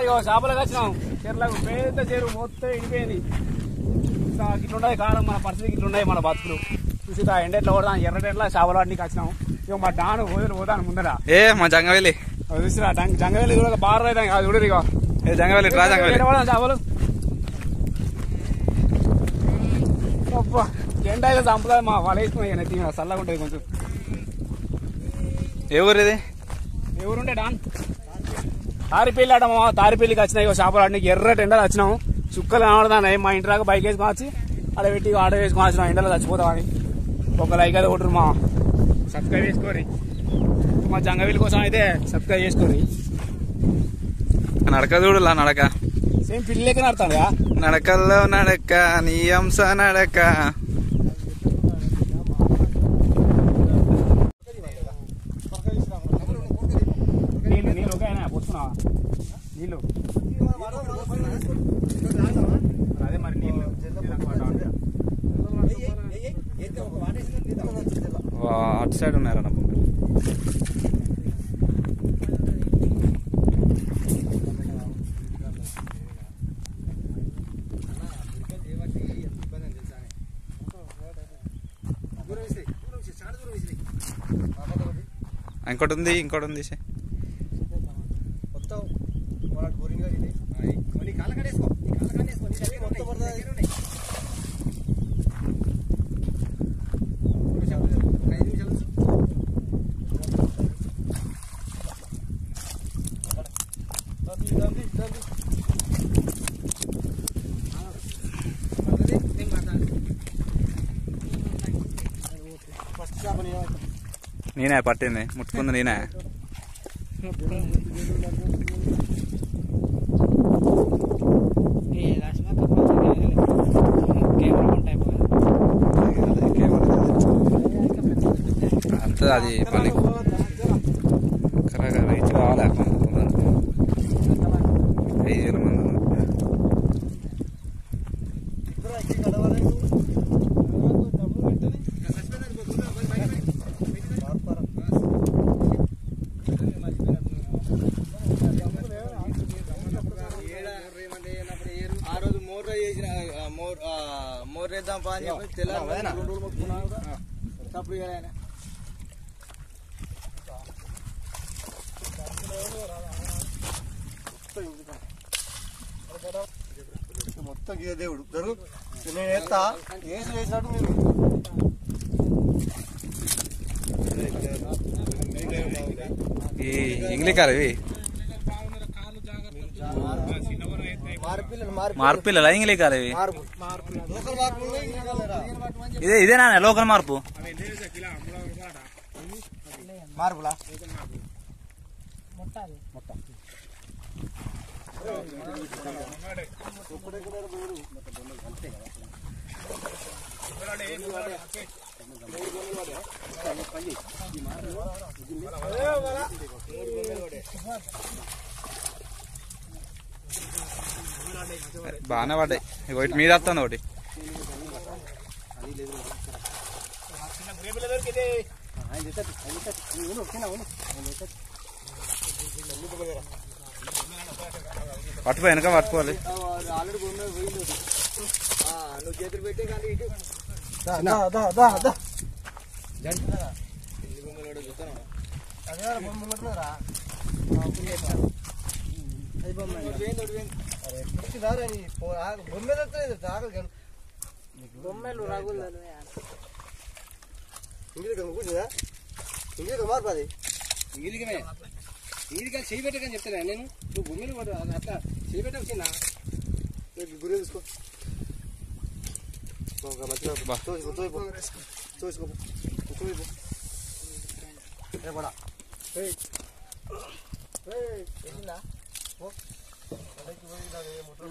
ఇగో చేపలకు వచ్చినాం చెర్లకు పెద్ద చెరువు మొత్తం ఎండిపోయింది ఇంకా ఇట్లుండదు కాలం మన పరిస్థితి ఇట్లున్నాయి మన బతుకులు చూసి ఆ ఎండ ఎట్లా కొడదాం ఎర్రటెట్లా చేపలు వాడికి వచ్చినాం ఇక మా డాను పోదాను పోదాను ముందర ఏ మా జంగవెల్లి అది చూసిరా జంగవేలి కూడా బాగా రైతాం కాదు చూడరు ఇక ఏ జంగవెల్లి రా జంగవెల్లి ఎక్కడ పడదాం చేపలు అబ్బా ఎండ అయితే చంపుతుంది మా వాళ్ళు వేసుకున్నాయి నెత్తి మీద చల్లగా ఉంటుంది కొంచెం ఏ ఊరు ఇది ఎవరుంటే డాన్ తారిపల్లి ఆడ మా తారిపల్లికి వచ్చినాయి ఇగో చేపలు ఆడడానికి ఎర్రటి ఎండలు వచ్చినాము చుక్కలు కనబడతాయి మా ఇంటి దాకా బైక్ వేసుకొని వచ్చి ఆడ పెట్టి ఆడ వేసుకొని వచ్చినాం ఎండలో చచ్చిపోతామని ఒక లైక్ అయితే కొట్టరు మా సబ్స్క్రైబ్ చేసుకోరి మా జంగవీల్ కోసం అయితే సబ్స్క్రైబ్ చేసుకోరి నడక చూడులా నడక సేమ్ పిల్లలకి నడతాడు కదా నడకల్లో నడక నీ అంశ నడక నీళ్ళు నీళ్ళు ఓకే అయినా పోతున్నావా నీళ్ళు అదే మరి నీళ్ళు వా, అటు సైడ్ ఉన్నారన్న భూమి ఇంకోటి ఉంది ఇంకోటి ఉంది సే. నేనే పట్టింది ముట్టుకుంది నేనే అంతే అది పని కరెక్ట్గా రీచ్ కావాలి ఐదు వేల మంది ఉన్నారు. ఆ రోజు మోర్ చేసిన ఆ, మోర్ ఆ, మోర్ వేద్దాం పా అని చెప్పి తెల్లారి రెండు రోజులు మొక్కుకున్నాను కూడా. తప్పుడు ఇయ్యాలి ఆయన. మొత్తం గీత దేవుడు జరుగు నేను ఎత్తా వేసి వేసినట్టు మీరు ఈ ఇంగ్లీకారు ఇవి మార్పిల్లలు మార్పు మార్పిల్లలా ఇంగ్లీకారు ఇవి మార్పు లోకల్ మార్పు ఉన్నాయి, ఇంకా లేరా? ఇదే ఇదేనా లోకల్ మార్పు మార్పులా బాగానే పడ్డాయి ఇగో ఇటు మీద వస్తుంది ఒకటి పట్టుకో వెనక పట్టుకోవాలి ఆల్రెడీ భూమి మీద పోయింది ఒకటి. ఆ, నువ్వు చేతులు పెట్టే కానీ ఇటు దా దా దా దా దా ఎన్ని భూములు కూడా చూస్తాను అదే బొమ్మ ఉన్నట్టున్నారా అది బొమ్మ పోయింది ఒకటి పోయింది అరే ఎక్కిదారా నీ పో- ఆ బొమ్మ మీద వస్తలేదు, ఆకలి కాదు. బొమ్మలు రగులు ఇంగిలి కదా కూర్చుందా ఇంగిలి కదా మార్పు అది ఇంగిలికమే ఇంగిలికా చేయి పెట్టకని చెప్తాను నేను నువ్వు భూమిలో పడు అట్లా చేయి పెట్టకు చిన్న రేపు గురి తీసుకో ఒక మంచిగా చూసుకో చూసుకో చూసుకో చూసుకో ఏ పడా ఏయ్ ఏయ్ వెళ్ళిందా ఓ పైకి పోయి దాని ఏ ముట్ట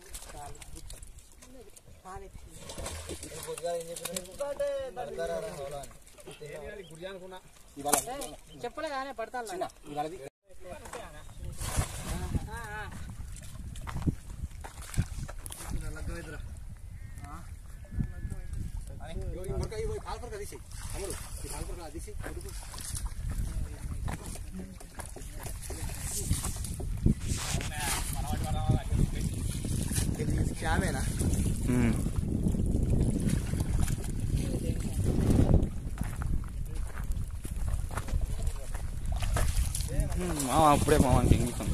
పొద్దుగా ఏం చెప్పారు చెప్పలే కానీ పడతాను కాల్పర్ తీసి అమ్ముడు ఈ కాల్పర్ తీసి శ్యామేనా ఉమ్. ఉమ్, మామ అప్పుడే మామ ఇంగిస్తుంది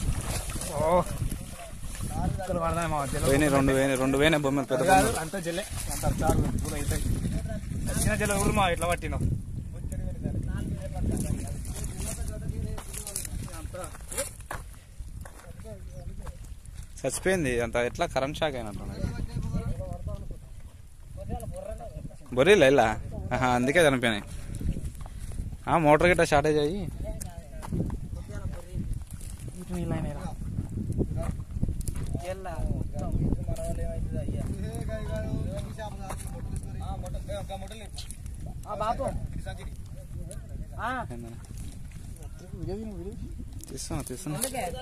ఇక్కడ పడదాయి మామ జల్ల పోయినాయి రెండు వేయినాయి రెండు వేయినాయి బొమ్మలు పెద్ద బొమ్మలు అంతా జల్లే అంత చాలు కూడా అవుతాయి చిన్న జల్ల ఊరు మా ఇట్లా పట్టినాం చచ్చిపోయింది అంత ఎట్లా కరెంట్ షాక్ అయినట్టు బొర్రీలా ఇలా ఆహా, అందుకే చనిపోయినాయి ఆ మోటార్ గిట్ట షార్టేజ్ అయ్యి ఏందన్నా? తీస్తున్నా తీస్తున్నా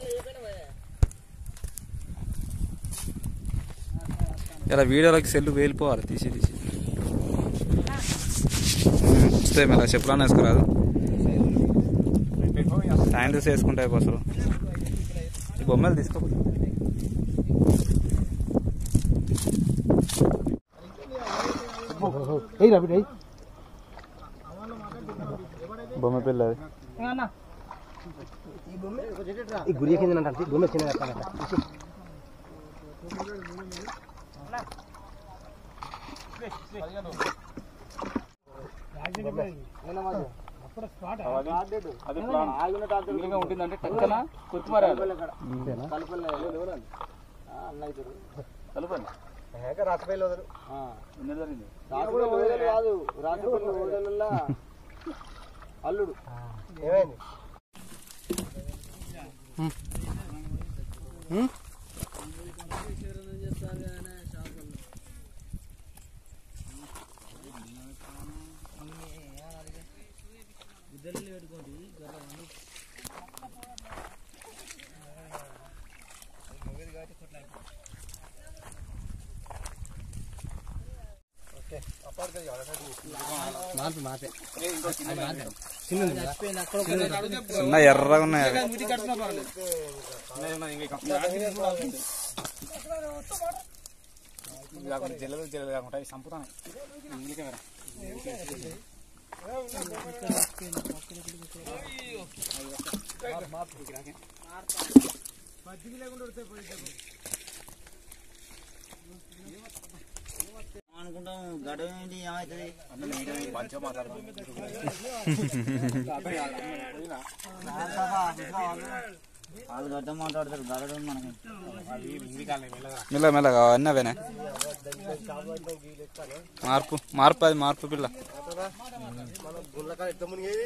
ఇలా వీడియోలోకి సెల్ వేలిపోవాలి తీసి తీసి వస్తే మళ్ళీ చెప్పులను వేసుకోరాదు శానిటైజ్ వేసుకుంటే అయిపోతారు ఈ బొమ్మలు తీసుకో బొమ్మ పిల్ల అది ఈ గురి కింద అంటే గుమ్మ చిన్న ఉంటుందంటే టక్కన కుర్తుమారాలి కలపండి రాకపోయి వదలు ఎన్నడు జరిగింది రాజుపల్లి కాదు రాజుపల్లి ఓదలల్లా అల్లుడు ఏమైంది చిన్న ఎర్రగా ఉన్నాయి అవి జల్లదు జల్లదు కాకుండా ఇవి చంపుతాను ఇంగ్లీకే మేడం అనుకుంటాం గడవ ఏంటి ఏమవుతుంది మంచిగా మాట్లాడదాం వాళ్ళు గడ్డ మాట్లాడతారు గడడం మనకి అవి ఇంగ్లీకాలే వెళ్ళగా మెల్ల మెల్లగా అవన్నీ అవేనే మార్పు మార్పు అది మార్పు పిల్ల మన గుళ్ళకాడ ఎంత మునిగేది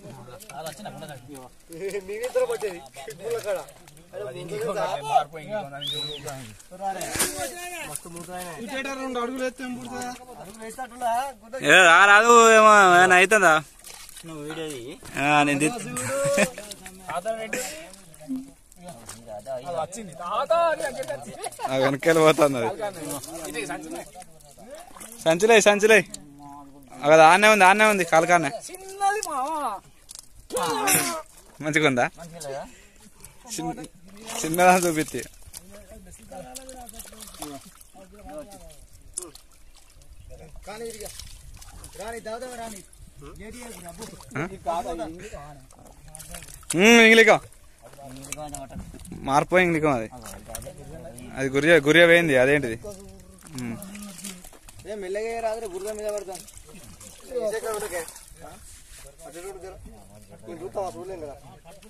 నీవిద్దరం వచ్చేది గుళ్ళకాడ ఏ రా రాదు ఏమో ఏమైనా అవుతుందా నువ్వు వీడియోది ఆ, నేను తీ- వచ్చింది తాత అని అంటే వచ్చింది. ఆ వెనకాల పోతుంది అది ఇది సంచులే. సంచులే సంచులే అది ఆనే ఉంది ఆనే ఉంది కాలకానే చిన్నది మావా మంచిగా ఉందా చిన్న- చిన్నదా చూపిత్తి కానీ ఇది రాని దాదాపు రాని ఇంగ్లీకం మార్పు ఇంగ్లీకం అది అది గురియా గురియా వేయింది అదేంటిది ఉమ్. ఏ మెల్లగా రాదు గుర్రం మీద పడతాను చూస్తావా చూడలేం కదా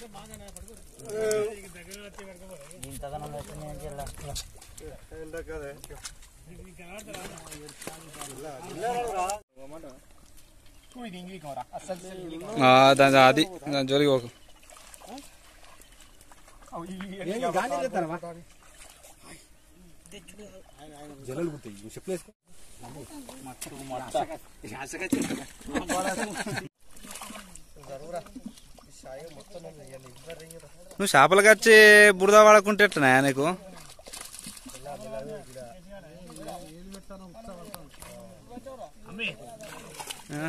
ఎంత కదే ఇది ఇంగ్లీకం రా అసలు ఆ, దాని అది దాని జోలికి పోకు నువ్వు చేపలకు వచ్చి బురద వాడకుంటే ఎట్లనా నీకు ఆ?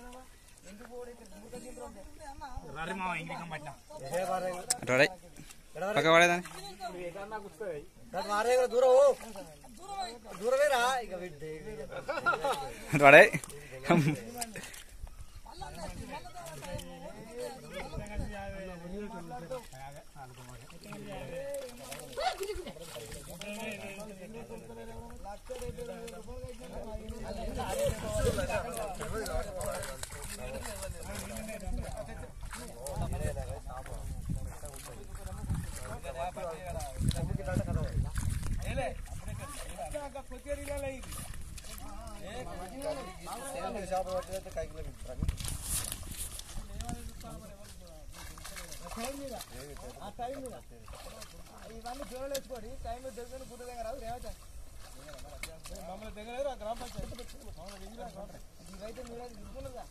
రారి మావా ఇంగ్లీకం పట్టినా రెడీ పక్క పడేదాన్ని దాని వారి దగ్గర దూరం దూరమేరా ఇక విడ్డే పడే చేపలు పట్టినట్టు కైకిలో వింటారు ఇవన్నీ జోలు వేసుకోండి టైం దగ్గర గుడ్డ దగ్గర రాదు రేవట మమ్మల్ని దగ్గర ఆ గ్రామ పంచాయతీ ఇవైతే మీరు తీసుకున్నదా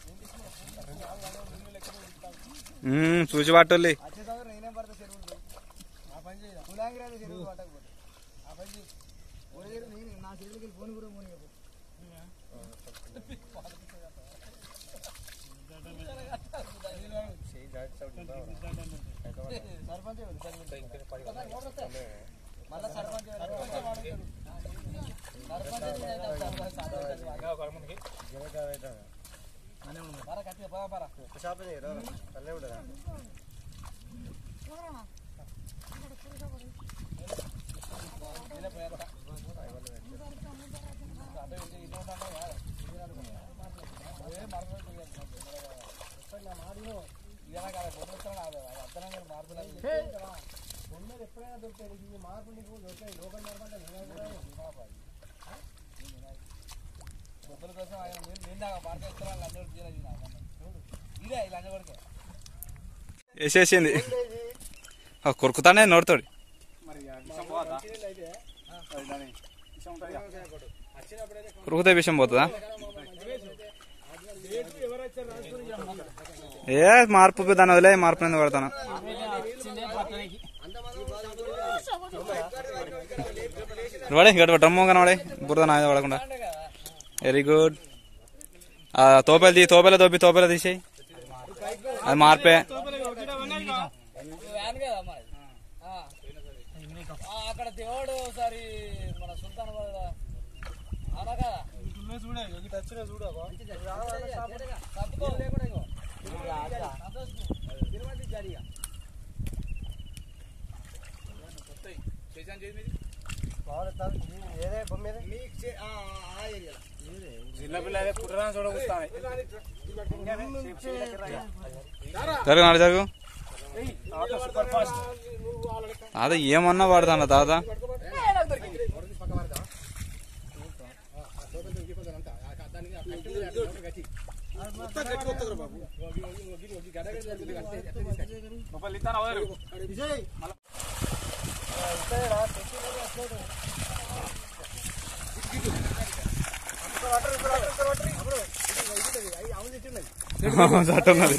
చూసి పట్టోళ్ళి వచ్చే దగ్గర నేనేం పడతా చెరువులు ఆ పని చేయాలి కులాంగిరాజు చెరువులు పట్టకపోతే ఆ పని చేయి ఒరే నేను నా చెరువులకి వెళ్ళి ఫోన్ కూడా ఫోన్ చెప్పు సర్పంచ్ మళ్ళా సర్పంచ్ చేప చేయరా అల్లే ఉండదా బొబ్బల కోసం ఆయన నేను దాకా భారత ఉత్తరాలు లంచం ఇదే లంచం కొడితే వేసేసింది కొరుకుతానే నోడుతాడు మరి ఆ విషం పోదా అది దాని విషం ఉంటుంది కొరుకుతే విషయం పోతుందా ఏ మార్పు దాని వదిలే మార్పు ఎందుకు పడతాను పడే గడవ డ్రమ్ము కనబడే బురద నాది పడకుండా వెరీ గుడ్ ఆ తోపలు తీ తోపల తోపి తోపల తీసేయి అది మార్పే వ్యాన్ కదా మరి ఆ. ఆ, అక్కడ దేవుడు ఒకసారి మన సుల్తాన్ బాగా అవునా కదా తప్పుకో. తిరుపతి జరిగా ఏదే బొమ్మ మీద జిల్లా పిల్ల అదే కుట్రని చూడకొస్తాను జరుగు నాడు జరుగు సూపర్ ఫాస్ట్ అదే ఏమన్నా పడతాను తాత మొబైల్ ఇస్తాను అవరు చట్టున్నది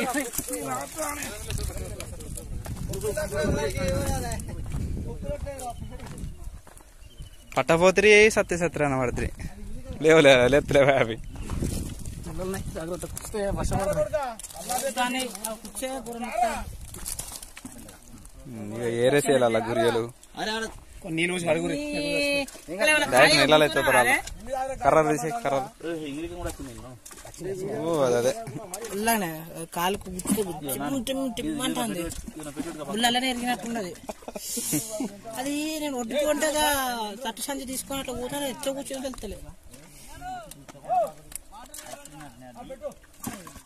పట్టపోతురి సత్య సత్య అన్న పడుతుంది లేవు లేవు లేపులేవు అవి ఇక ఏరే చేయాలి గురియలు నేను అడుగురి డైరెక్ట్ నీళ్ళలో ఎత్తుతారు కర్ర తీసి కర్ర ఓ అదే అదే ఉల్లానే కాలుకు గుర్తు టిమ్మంటుంది ఉల్లనే ఎరిగినట్టున్నది అది నేను ఒడ్డుకి ఉంటేగా తట్టు సంచి తీసుకొని అట్లా కూర్చొని ఎట్లా కూర్చొని వెళ్తలేదు